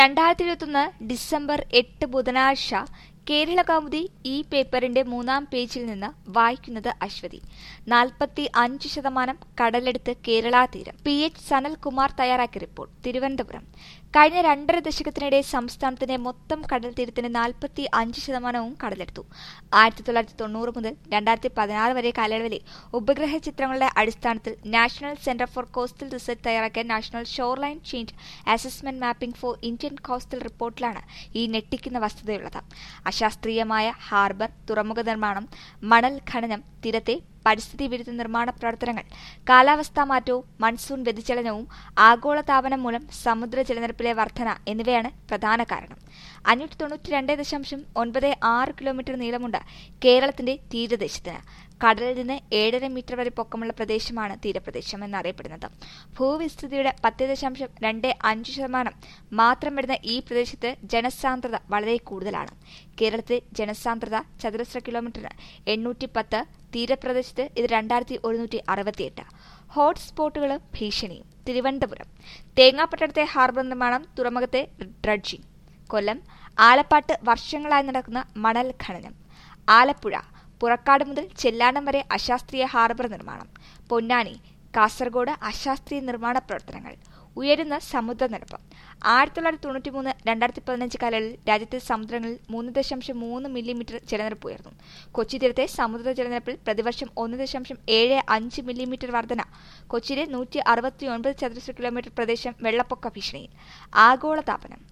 രണ്ടായിരത്തി ഇരുപത്തൊന്ന് ഡിസംബർ എട്ട് ബുധനാഴ്ച കേരള കൗമുദി ഈ പേപ്പറിന്റെ മൂന്നാം പേജിൽ നിന്ന് വായിക്കുന്നത് അശ്വതി നാൽപ്പത്തി അഞ്ച് ശതമാനം കടലെടുത്ത് കേരള തീരം പി എച്ച് സനൽകുമാർ തയ്യാറാക്കിയ റിപ്പോർട്ട് തിരുവനന്തപുരം കഴിഞ്ഞ രണ്ടര ദശകത്തിനിടെ സംസ്ഥാനത്തിന്റെ മൊത്തം കടൽ തീരത്തിന് നാൽപ്പത്തി അഞ്ച് ശതമാനവും കടലെടുത്തു ആയിരത്തി തൊള്ളായിരത്തി തൊണ്ണൂറ് മുതൽ രണ്ടായിരത്തി പതിനാറ് വരെ കാലയളവിലെ ഉപഗ്രഹ ചിത്രങ്ങളുടെ അടിസ്ഥാനത്തിൽ national centre for coastal research തയ്യാറാക്കിയ national shoreline change assessment mapping for Indian coastal റിപ്പോർട്ടിലാണ് ഈ ഞെട്ടിക്കുന്ന വസ്തുതയുള്ളത് അശാസ്ത്രീയമായ ഹാർബർ തുറമുഖ നിർമ്മാണം മണൽ ഖനനം തീരത്തെ പരിസ്ഥിതി വിരുദ്ധ നിർമ്മാണ പ്രവർത്തനങ്ങൾ കാലാവസ്ഥാ മാറ്റവും മൺസൂൺ വ്യതിചലനവും ആഗോളതാപനം മൂലം സമുദ്ര ജലനിരപ്പിലെ വർധന എന്നിവയാണ് പ്രധാന കാരണം അഞ്ഞൂറ്റി തൊണ്ണൂറ്റി രണ്ട് ദശാംശം ഒൻപത് ആറ് കിലോമീറ്റർ നീളമുണ്ട് കേരളത്തിന്റെ തീരദേശത്തിന് കടലിൽ നിന്ന് ഏഴര മീറ്റർ വരെ പൊക്കമുള്ള പ്രദേശമാണ് തീരപ്രദേശം എന്നറിയപ്പെടുന്നത് ഭൂവിസ്തൃതിയുടെ പത്ത് ദശാംശം രണ്ട് അഞ്ച് ശതമാനം മാത്രം വരുന്ന ഈ പ്രദേശത്ത് ജനസാന്ദ്രത വളരെ കൂടുതലാണ് കേരളത്തിലെ ജനസാന്ദ്രത ചതുരശ്ര കിലോമീറ്ററിന് എണ്ണൂറ്റി പത്ത് തീരപ്രദേശത്ത് ഇത് രണ്ടായിരത്തി ഒരുന്നൂറ്റി അറുപത്തിയെട്ട് ഹോട്ട്സ്പോട്ടുകളും ഭീഷണിയും തിരുവനന്തപുരം തേങ്ങാപ്പട്ടണത്തെ ഹാർബർ നിർമ്മാണം തുറമുഖത്തെ ഡ്രഡ്ജിംഗ് കൊല്ലം ആലപ്പാട്ട് വർഷങ്ങളായി നടക്കുന്ന മണൽ ഖനനം ആലപ്പുഴ പുറക്കാട് മുതൽ ചെല്ലാനം വരെ അശാസ്ത്രീയ ഹാർബർ നിർമ്മാണം പൊന്നാനി കാസർഗോഡ് അശാസ്ത്രീയ നിർമ്മാണ പ്രവർത്തനങ്ങൾ ഉയരുന്ന സമുദ്രനിരപ്പ് ആയിരത്തി തൊള്ളായിരത്തി തൊണ്ണൂറ്റി മൂന്ന് രണ്ടായിരത്തി പതിനഞ്ച് കാലയളവിൽ രാജ്യത്തെ സമുദ്രങ്ങളിൽ മൂന്ന് ദശാംശം മൂന്ന് മില്ലിമീറ്റർ ജലനിരപ്പ് ഉയർന്നു കൊച്ചി തീരത്തെ സമുദ്ര ജലനിരപ്പിൽ പ്രതിവർഷം ഒന്ന് ദശാംശം ഏഴ് അഞ്ച് മില്ലിമീറ്റർ വർധന കൊച്ചിയിലെ നൂറ്റി അറുപത്തി ഒൻപത് ചതുരശ്ര കിലോമീറ്റർ പ്രദേശം വെള്ളപ്പൊക്ക ഭീഷണിയിൽ ആഗോളതാപനം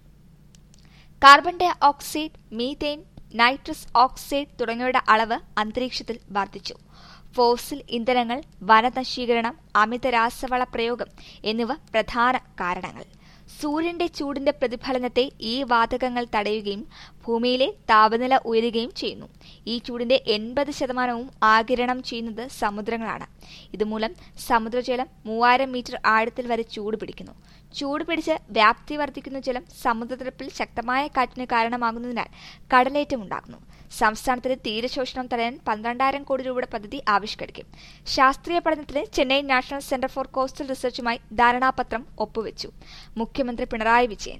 carbon dioxide methane nitrous oxide തുടങ്ങിയവയുടെ അളവ് അന്തരീക്ഷത്തിൽ വർദ്ധിച്ചു ഫോസിൽ ഇന്ധനങ്ങൾ വനനശീകരണം അമിത രാസവള പ്രയോഗം എന്നിവ പ്രധാന കാരണങ്ങൾ സൂര്യന്റെ ചൂടിന്റെ പ്രതിഫലനത്തെ ഈ വാതകങ്ങൾ തടയുകയും ഭൂമിയിലെ താപനില ഉയരുകയും ചെയ്യുന്നു ഈ ചൂടിന്റെ എൺപത് ശതമാനവും ആകിരണം ചെയ്യുന്നത് സമുദ്രങ്ങളാണ് ഇതുമൂലം സമുദ്രജലം മൂവായിരം മീറ്റർ ആഴത്തിൽ വരെ ചൂട് പിടിക്കുന്നു ചൂട് പിടിച്ച് വ്യാപ്തി വർദ്ധിക്കുന്ന ജലം സമുദ്രനിരപ്പിൽ ശക്തമായ കാറ്റിന് കാരണമാകുന്നതിനാൽ കടലേറ്റമുണ്ടാകുന്നു സംസ്ഥാനത്തിന് തീരശോഷണം തടയാൻ പന്ത്രണ്ടായിരം കോടി രൂപയുടെ പദ്ധതി ആവിഷ്കരിക്കും ശാസ്ത്രീയ പഠനത്തിന് Chennai national centre for coastal റിസർച്ചുമായി ധാരണാപത്രം ഒപ്പുവെച്ചു മുഖ്യമന്ത്രി പിണറായി വിജയൻ